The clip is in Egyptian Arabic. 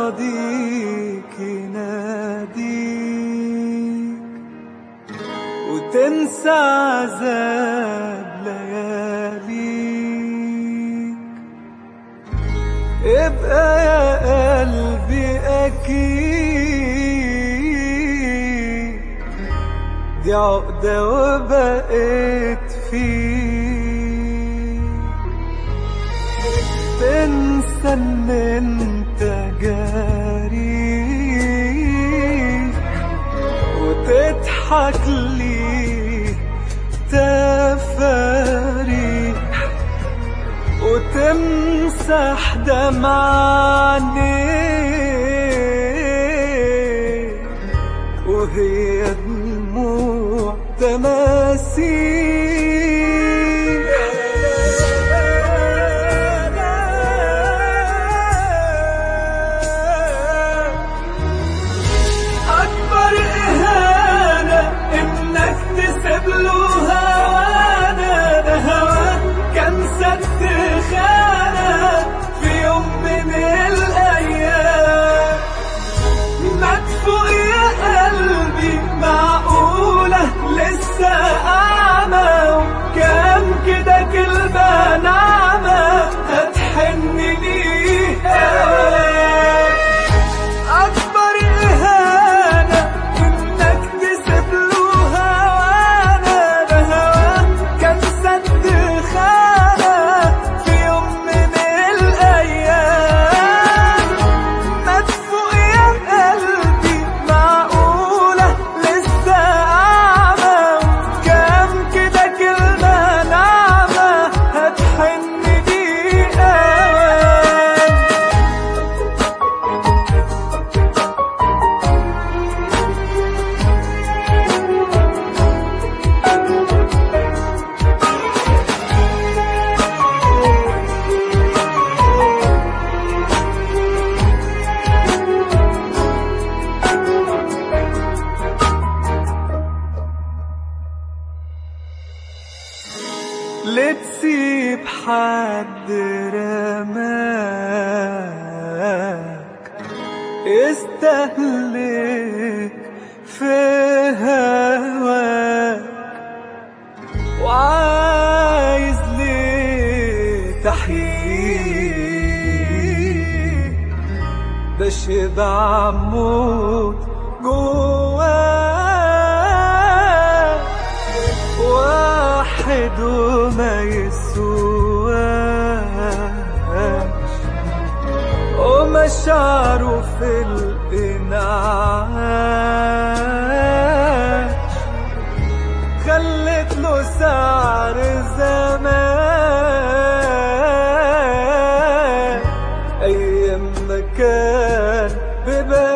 صديق يناديك وتنسى عذاب لياليك ابقى يا قلبي أكيد دي عقدة وبقيت فيك تنسى ان انت جاري وتضحك لي تفاريح وتمسح دمعني وهي دموع تماثيل أكبر إهانة إنك تسيب له هوانا ده هواك كان سد خانة في يوم من الأيام مدفوع يا قلبي معقولة لسه أعمى وكام كده كلمة ناعمة هتحن ليها أكبر إهانة إنك تسيب له هوانا ده هواك كان سد خانة في يوم من الأيام مدفوع يا قلبي معقولة لسه أعمى وكام كده كلمة ناعمة هتحن دقيقة لتسيب حد رماك استهلك في هواك وعايز ليه تحييك ده شبع موت جواك واحد وما يسواش ومشاعره في الإنعاش خلت له سعر زمان أيام ما كان ببال